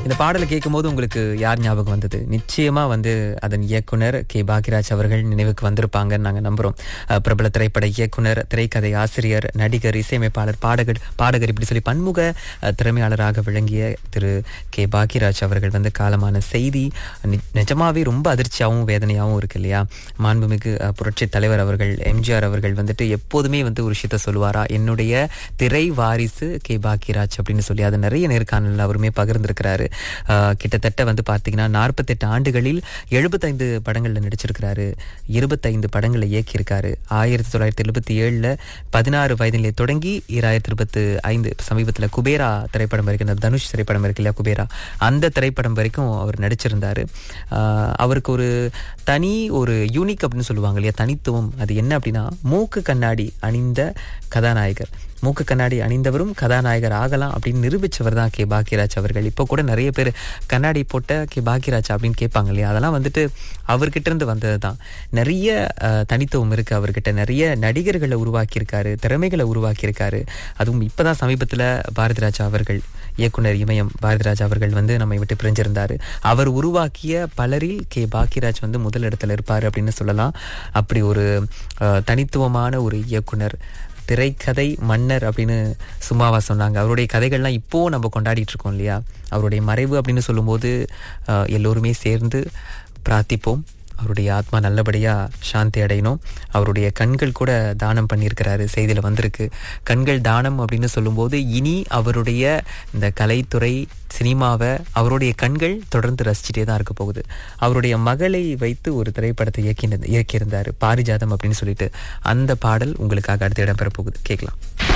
இந்த பாடலை கேட்கும்போது உங்களுக்கு யார் ஞாபகம் வந்தது நிச்சயமா வந்து அதன் இயக்குனர் கே பாக்யராஜ் அவர்கள் நினைவுக்கு வந்திருப்பாங்கன்னு நாங்க நம்புறோம் அஹ், பிரபல திரைப்பட இயக்குனர் திரைக்கதை ஆசிரியர் நடிகர் இசையமைப்பாளர் பாடகர் பாடகர் இப்படி சொல்லி பன்முக அஹ், திறமையாளராக விளங்கிய திரு கே பாக்யராஜ் அவர்கள் வந்து காலமான செய்தி நி- நிஜமாவே ரொம்ப அதிர்ச்சியாகவும் வேதனையாகவும் இருக்கு இல்லையா மாண்புமிகு அஹ், புரட்சித் தலைவர் அவர்கள் எம்ஜிஆர் அவர்கள் வந்துட்டு எப்போதுமே வந்து ஒரு விஷயத்த சொல்லுவாரா என்னுடைய திரை வாரிசு கே பாக்யராஜ் அப்படின்னு சொல்லி அது நிறைய நேர்காணல் அவருமே பகிர்ந்திருக்கிறாரு ஆஹ் கிட்டத்தட்ட வந்து பார்த்தீங்கன்னா நாற்பத்தெட்டு ஆண்டுகளில் எழுபத்தைந்து படங்களில் நடிச்சிருக்கிறாரு இருபத்தைந்து படங்களை இயக்கியிருக்காரு ஆயிரத்தி தொள்ளாயிரத்தி எழுபத்தி ஏழில் பதினாறு வயதிலே தொடங்கி இராயிரத்தி இருபத்தி ஐந்து சமீபத்தில் குபேரா திரைப்படம் வரைக்கும் அந்த தனுஷ் திரைப்படம் இருக்கு இல்லையா குபேரா அந்த திரைப்படம் வரைக்கும் அவர் நடிச்சிருந்தாரு ஆஹ் அவருக்கு ஒரு தனி ஒரு யூனிக் அப்படின்னு சொல்லுவாங்க இல்லையா தனித்துவம் அது என்ன அப்படின்னா மூக்கு கண்ணாடி அணிந்த கதாநாயகர் மூக்கு கண்ணாடி அணிந்தவரும் கதாநாயகர் ஆகலாம் அப்படின்னு நிரூபிச்சவர் தான் கே பாக்யராஜ் அவர்கள் இப்போ கூட நிறைய பேர் கண்ணாடி போட்ட கே பாக்யராஜ் அப்படின்னு கேட்பாங்க இல்லையா அதெல்லாம் வந்துட்டு அவர்கிட்ட இருந்து வந்தது தான் நிறைய அஹ், தனித்துவம் இருக்கு அவர்கிட்ட நிறைய நடிகர்களை உருவாக்கியிருக்காரு திறமைகளை உருவாக்கியிருக்காரு அதுவும் இப்பதான் சமீபத்துல பாரதிராஜா அவர்கள் இயக்குனர் இமயம் பாரதிராஜா அவர்கள் வந்து நம்மை விட்டு பிரிஞ்சிருந்தாரு அவர் உருவாக்கிய பலரில் கே பாக்யராஜ் வந்து முதல் இடத்துல இருப்பாரு அப்படின்னு சொல்லலாம் அப்படி ஒரு அஹ், தனித்துவமான ஒரு இயக்குனர் திரைக்கதை மன்னர் அப்படின்னு சும்மாவா சொன்னாங்க அவருடைய கதைகள்லாம் இப்போ நம்ம கொண்டாடிட்டு இருக்கோம் இல்லையா அவருடைய மறைவு அப்படின்னு சொல்லும்போது அஹ், எல்லோருமே சேர்ந்து பிரார்த்திப்போம் அவருடைய ஆத்மா நல்லபடியா சாந்தி அடையணும் அவருடைய கண்கள் கூட தானம் பண்ணியிருக்கிறாரு செய்தியில வந்திருக்கு கண்கள் தானம் அப்படின்னு சொல்லும்போது இனி அவருடைய இந்த கலைத்துறை சினிமாவை அவருடைய கண்கள் தொடர்ந்து ரசிச்சுட்டே தான் இருக்க போகுது அவருடைய மகளை வைத்து ஒரு திரைப்படத்தை இயக்கின இயக்கியிருந்தாரு பாரிஜாதம் அப்படின்னு சொல்லிட்டு அந்த பாடல் உங்களுக்காக அடுத்து இடம்பெற போகுது கேட்கலாம்